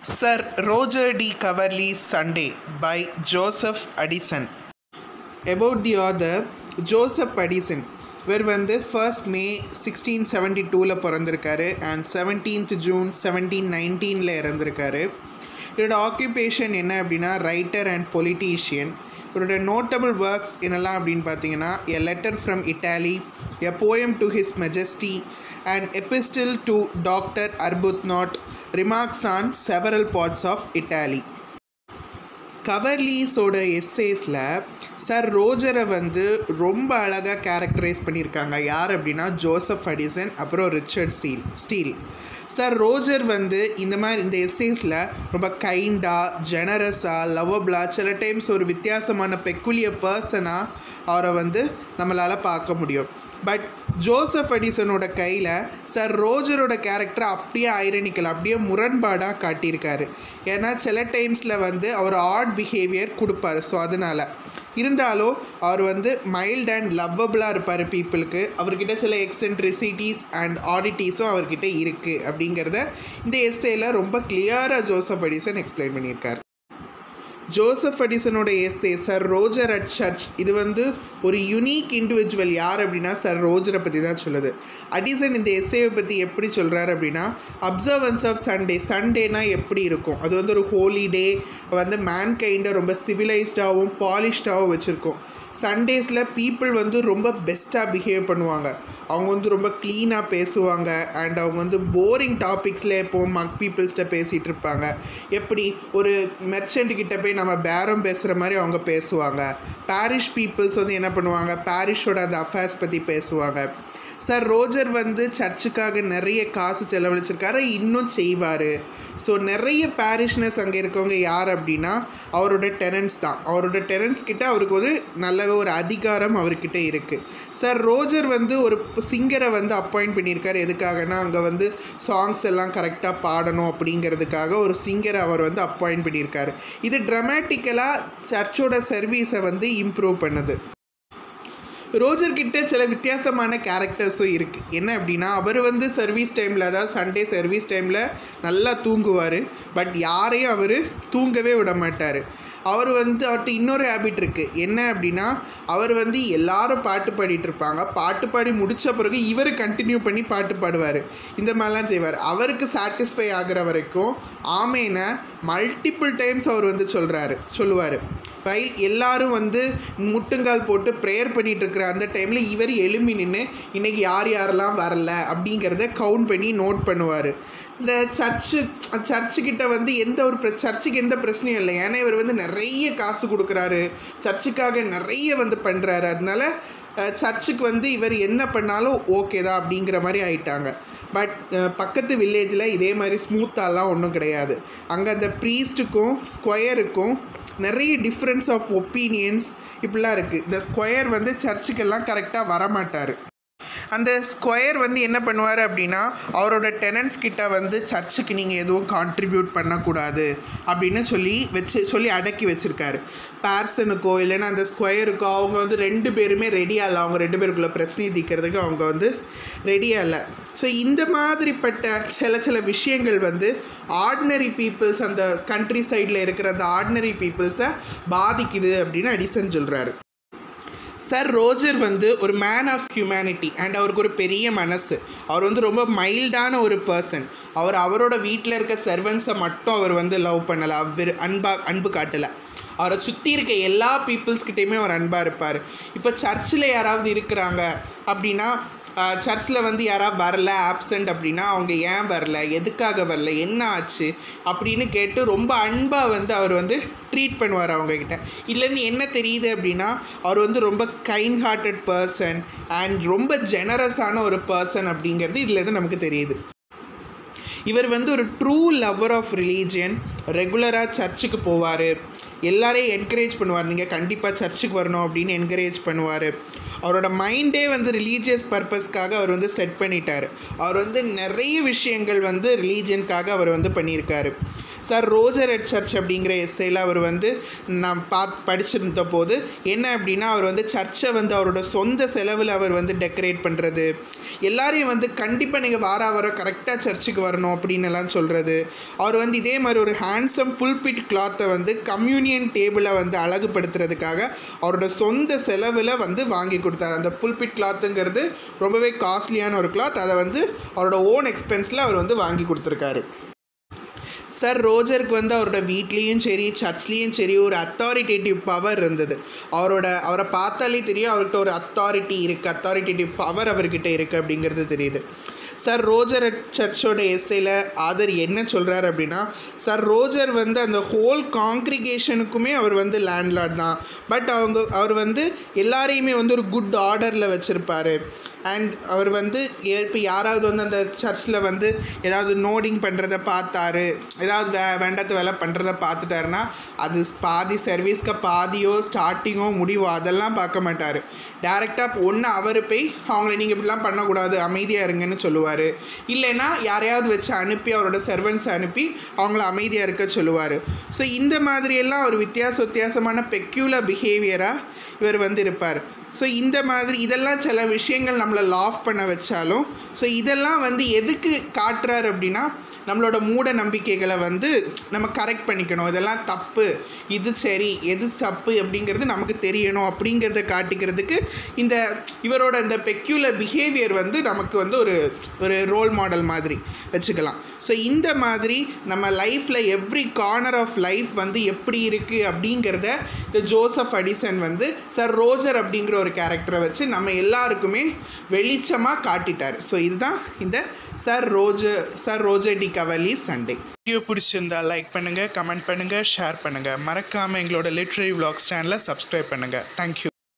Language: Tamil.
Sir Roger D. Coverley's Sunday by Joseph Addison. About the author, Joseph Addison இவர் வந்து ஃபர்ஸ்ட் மே சிக்ஸ்டீன் செவன்டி டூவில் பிறந்திருக்காரு அண்ட் செவன்டீன்த் ஜூன் செவன்டீன் நைன்டீனில் இறந்திருக்காரு இவரோட ஆக்குபேஷன் என்ன அப்படின்னா ரைட்டர் அண்ட் பொலிட்டீஷியன் இவரோட நோட்டபிள் ஒர்க்ஸ் என்னெல்லாம் அப்படின்னு பார்த்தீங்கன்னா a letter from Italy a poem to his majesty and epistle to doctor Arbuthnot remarks on several parts of Italy கவர்லீஸோட எஸ்ஸேஸில் சார் ரோஜரை வந்து ரொம்ப அழகாக கேரக்டரைஸ் பண்ணியிருக்காங்க யார் அப்படின்னா ஜோசப் அடிசன் அப்புறம் ரிச்சர்ட் சீல் ஸ்டீல் சார் ரோஜர் வந்து இந்த மாதிரி இந்த எஸ்ஸேஸில் ரொம்ப கைண்டாக ஜெனரஸாக லவ்வபிளாக சில டைம்ஸ் ஒரு வித்தியாசமான பெக்குலிய பர்சனாக அவரை வந்து நம்மளால் பார்க்க முடியும் பட் ஜோசப் அடிசனோட கையில் சார் ரோஜரோட கேரக்டரை அப்படியே ஐரனிக்கல் அப்படியே முரண்பாடாக காட்டியிருக்காரு ஏன்னா சில டைம்ஸில் வந்து அவர் ஆட் பிஹேவியர் கொடுப்பாரு ஸோ அதனால் இருந்தாலும் அவர் வந்து மைல்ட் அண்ட் லவ்வபிளாக இருப்பார் பீப்புளுக்கு அவர்கிட்ட சில எக்ஸென்ட்ரிசிட்டிஸ் அண்ட் ஆடிட்டிஸும் அவர்கிட்ட இருக்குது அப்படிங்கிறத இந்த எஸ்ஏல ரொம்ப கிளியராக ஜோசப் அடிசன் எக்ஸ்பிளைன் பண்ணியிருக்கார் ஜோசப் அடிசனோட essay sir Roger at church இது வந்து ஒரு யுனீக் இண்டிவிஜுவல் யார் அப்படின்னா சர் ரோஜரை பற்றி தான் சொல்லுது அடிசன் இந்த எஸ்ஏவை பற்றி எப்படி சொல்கிறாரு அப்படின்னா அப்சர்வன்ஸ் ஆஃப் சண்டே சண்டேனா எப்படி இருக்கும் அது வந்து ஒரு ஹோலி டே வந்து மேன் கைண்டை ரொம்ப சிவிலைஸ்டாகவும் பாலிஷ்டாகவும் வச்சுருக்கோம் சண்டேஸில் பீப்புள் வந்து ரொம்ப பெஸ்ட்டாக பிஹேவ் பண்ணுவாங்க அவங்க வந்து ரொம்ப க்ளீனாக பேசுவாங்க அண்ட் அவங்க வந்து போரிங் டாபிக்ஸில் எப்போ மக் பீப்புள்ஸ்கிட்ட பேசிகிட்டு இருப்பாங்க எப்படி ஒரு மெர்ச்சன்ட் கிட்ட போய் நம்ம பேரம் பேசுகிற மாதிரி அவங்க பேசுவாங்க பாரிஷ் பீப்புள்ஸ் வந்து என்ன பண்ணுவாங்க பாரிஷோட அந்த அஃபேர்ஸ் பற்றி பேசுவாங்க சார் ரோஜர் வந்து சர்ச்சுக்காக நிறைய காசு செலவழிச்சிருக்காரு இன்னும் செய்வார் ஸோ நிறைய பாரிஷ்னஸ் அங்கே இருக்கவங்க யார் அப்படின்னா அவரோட டெனன்ஸ் தான் அவரோட டெனன்ஸ் கிட்ட அவருக்கு ஒரு நல்ல ஒரு அதிகாரம் அவர்கிட்ட இருக்குது சார் ரோஜர் வந்து ஒரு சிங்கரை வந்து அப்பாயிண்ட் பண்ணியிருக்காரு எதுக்காகனா அங்கே வந்து சாங்ஸ் எல்லாம் கரெக்டாக பாடணும் அப்படிங்கிறதுக்காக ஒரு சிங்கரை அவர் வந்து அப்பாயிண்ட் பண்ணியிருக்காரு இது ட்ரமேட்டிக்கலாக சர்ச்சோட சர்வீஸை வந்து இம்ப்ரூவ் பண்ணுது ரோஜர் கிட்ட சில வித்தியாசமான கேரக்டர்ஸும் இருக்குது என்ன அப்படின்னா அவர் வந்து சர்வீஸ் டைமில் அதாவது சண்டே சர்வீஸ் டைமில் நல்லா தூங்குவார் பட் யாரையும் அவர் தூங்கவே விட மாட்டார் அவர் வந்து அவர்கிட்ட இன்னொரு ஹேபிட் இருக்குது என்ன அப்படின்னா அவர் வந்து எல்லாரும் பாட்டு பாடிட்டு இருப்பாங்க பாட்டு பாடி முடித்த பிறகு இவர் கண்டினியூ பண்ணி பாட்டு பாடுவார் இந்த மாதிரிலாம் செய்வார் அவருக்கு சாட்டிஸ்ஃபை ஆகிற வரைக்கும் ஆமேனை மல்டிப்புள் டைம்ஸ் அவர் வந்து சொல்கிறாரு சொல்லுவார் வைல் எல்லாரும் வந்து முட்டுங்கால் போட்டு ப்ரேயர் பண்ணிகிட்டு இருக்கிற அந்த டைமில் இவர் எழும்பி நின்று இன்றைக்கி யார் யாரெல்லாம் வரல அப்படிங்கிறத கவுண்ட் பண்ணி நோட் பண்ணுவார் இந்த சர்ச்சு சர்ச்சுக்கிட்ட வந்து எந்த ஒரு பிர சர்ச்சுக்கு எந்த பிரச்சனையும் இல்லை ஏன்னா இவர் வந்து நிறைய காசு கொடுக்குறாரு சர்ச்சுக்காக நிறைய வந்து பண்ணுறாரு அதனால சர்ச்சுக்கு வந்து இவர் என்ன பண்ணாலும் ஓகே தான் அப்படிங்கிற மாதிரி ஆயிட்டாங்க பட் பக்கத்து வில்லேஜில் இதே மாதிரி ஸ்மூத்தாலாம் ஒன்றும் கிடையாது அங்கே அந்த ப்ரீஸ்ட்டுக்கும் ஸ்கொயருக்கும் நிறைய டிஃப்ரென்ஸ் ஆஃப் ஒப்பீனியன்ஸ் இப்படிலாம் இருக்குது இந்த ஸ்கொயர் வந்து சர்ச்சுக்கெல்லாம் கரெக்டாக வரமாட்டார் அந்த ஸ்கொயர் வந்து என்ன பண்ணுவார் அப்படின்னா அவரோட டெனன்ஸ் கிட்ட வந்து சர்ச்சுக்கு நீங்கள் எதுவும் கான்ட்ரிபியூட் பண்ணக்கூடாது அப்படின்னு சொல்லி வச்சு சொல்லி அடக்கி வச்சுருக்காரு பேர்சனுக்கோ இல்லைன்னா அந்த ஸ்கொயருக்கோ அவங்க வந்து ரெண்டு பேருமே ரெடியாக இல்லை அவங்க ரெண்டு பேருக்குள்ள பிரச்சனையை தீர்க்கிறதுக்கு அவங்க வந்து ரெடியாக இல்லை ஸோ இந்த மாதிரிப்பட்ட சில சில விஷயங்கள் வந்து ஆர்டினரி பீப்புள்ஸ் அந்த கண்ட்ரி சைடில் இருக்கிற அந்த ஆர்டினரி பீப்புள்ஸை பாதிக்குது அப்படின்னு அடிசன் சொல்கிறாரு சார் ரோஜர் வந்து ஒரு மேன் ஆஃப் ஹியூமனிட்டி அண்ட் அவருக்கு ஒரு பெரிய மனசு அவர் வந்து ரொம்ப மைல்டான ஒரு பர்சன் அவர் அவரோட வீட்டில் இருக்க சர்வன்ஸை மட்டும் அவர் வந்து லவ் பண்ணலை அவர் அன்பா அன்பு காட்டலை அவரை சுற்றி இருக்க எல்லா பீப்புள்ஸ்கிட்டையுமே அவர் அன்பாக இருப்பார் இப்போ சர்ச்சில் யாராவது இருக்கிறாங்க அப்படின்னா சர்ச்சில் வந்து யாராவது வரல ஆப்சண்ட் அப்படின்னா அவங்க ஏன் வரல எதுக்காக வரல என்ன ஆச்சு அப்படின்னு கேட்டு ரொம்ப அன்பாக வந்து அவர் வந்து ட்ரீட் பண்ணுவார் அவங்கக்கிட்ட இதுலேருந்து என்ன தெரியுது அப்படின்னா அவர் வந்து ரொம்ப கைண்ட் ஹார்ட்டட் பர்சன் அண்ட் ரொம்ப ஜெனரஸான ஒரு பர்சன் அப்படிங்கிறது இதுலேருந்து நமக்கு தெரியுது இவர் வந்து ஒரு ட்ரூ லவ்வர் ஆஃப் ரிலீஜியன் ரெகுலராக சர்ச்சுக்கு போவார் எல்லாரையும் என்கரேஜ் பண்ணுவார் நீங்கள் கண்டிப்பாக சர்ச்சுக்கு வரணும் அப்படின்னு என்கரேஜ் பண்ணுவார் அவரோட மைண்டே வந்து ரிலீஜியஸ் பர்பஸ்க்காக அவர் வந்து செட் பண்ணிட்டார் அவர் வந்து நிறைய விஷயங்கள் வந்து ரிலீஜியனுக்காக அவர் வந்து பண்ணியிருக்காரு சார் ரோஜர் எட் சர்ச் அப்படிங்கிற எஸ்ஐயில் அவர் வந்து நான் பாத் படிச்சிருந்த போது என்ன அப்படின்னா அவர் வந்து சர்ச்சை வந்து அவரோட சொந்த செலவில் அவர் வந்து டெக்கரேட் பண்ணுறது எல்லாரையும் வந்து கண்டிப்பாக நீங்கள் வார வாரம் கரெக்டாக சர்ச்சுக்கு வரணும் அப்படின்னு எல்லாம் சொல்கிறது அவர் வந்து இதே மாதிரி ஒரு ஹேண்ட்ஸம் புல்பிட் கிளாத்தை வந்து கம்யூனியன் டேபிளை வந்து அழகுபடுத்துறதுக்காக அவரோட சொந்த செலவில் வந்து வாங்கி கொடுத்தாரு அந்த புல்பிட் கிளாத்துங்கிறது ரொம்பவே காஸ்ட்லியான ஒரு கிளாத் அதை வந்து அவரோட ஓன் எக்ஸ்பென்ஸில் அவர் வந்து வாங்கி கொடுத்துருக்காரு சார் ரோஜருக்கு வந்து அவரோட வீட்லேயும் சரி சர்ச்லேயும் சரி ஒரு அத்தாரிட்டேட்டிவ் பவர் இருந்தது அவரோட அவரை பார்த்தாலே தெரியும் அவர்கிட்ட ஒரு அத்தாரிட்டி இருக்குது அத்தாரிட்டேட்டிவ் பவர் அவர்கிட்ட இருக்குது அப்படிங்கிறது தெரியுது சார் ரோஜர் சர்ச்சோட எஸ்ஸையில் ஆதர் என்ன சொல்கிறார் அப்படின்னா சார் ரோஜர் வந்து அந்த ஹோல் காங்க்ரிகேஷனுக்குமே அவர் வந்து லேண்ட்லார்ட் தான் பட் அவங்க அவர் வந்து எல்லாரையுமே வந்து ஒரு குட் ஆர்டரில் வச்சுருப்பார் அண்ட் அவர் வந்து இப்போ யாராவது வந்து அந்த சர்ச்சில் வந்து ஏதாவது நோடிங் பண்ணுறத பார்த்தாரு ஏதாவது வே வேண்டாத வேலை பண்ணுறத பார்த்துட்டாருன்னா அது பாதி சர்வீஸ்க்கு பாதியோ ஸ்டார்டிங்கோ முடிவோ அதெல்லாம் பார்க்க மாட்டார் டேரெக்டாக ஒன்று அவர் போய் அவங்கள நீங்கள் இப்படிலாம் பண்ணக்கூடாது அமைதியாக இருங்கன்னு சொல்லுவார் இல்லைன்னா யாரையாவது வச்சு அனுப்பி அவரோட சர்வன்ஸ் அனுப்பி அவங்கள அமைதியாக இருக்க சொல்லுவார் ஸோ இந்த மாதிரியெல்லாம் ஒரு வித்தியாச வித்தியாசமான பெக்யூலர் பிஹேவியராக இவர் வந்து இருப்பார் ஸோ இந்த மாதிரி இதெல்லாம் சில விஷயங்கள் நம்மளை லாஃப் பண்ண வச்சாலும் ஸோ இதெல்லாம் வந்து எதுக்கு காட்டுறாரு அப்படின்னா நம்மளோட மூட நம்பிக்கைகளை வந்து நம்ம கரெக்ட் பண்ணிக்கணும் இதெல்லாம் தப்பு இது சரி எது தப்பு அப்படிங்கிறது நமக்கு தெரியணும் அப்படிங்கிறத காட்டிக்கிறதுக்கு இந்த இவரோட இந்த பெக்யூலர் பிஹேவியர் வந்து நமக்கு வந்து ஒரு ஒரு ரோல் மாடல் மாதிரி வச்சுக்கலாம் ஸோ இந்த மாதிரி நம்ம லைஃப்பில் எவ்ரி கார்னர் ஆஃப் லைஃப் வந்து எப்படி இருக்குது அப்படிங்கிறத இந்த ஜோசப் அடிசன் வந்து சார் ரோஜர் அப்படிங்கிற ஒரு கேரக்டரை வச்சு நம்ம எல்லாருக்குமே வெளிச்சமாக காட்டிட்டார் ஸோ இதுதான் இந்த sir Roger sir Roger de Coverley Sunday video பிடிச்சிருந்தா லைக் பண்ணுங்கள் கமெண்ட் பண்ணுங்கள் ஷேர் பண்ணுங்கள் மறக்காமல் எங்களோட லிட்ரரி vlog சேனலை சப்ஸ்கிரைப் பண்ணுங்கள் தேங்க்யூ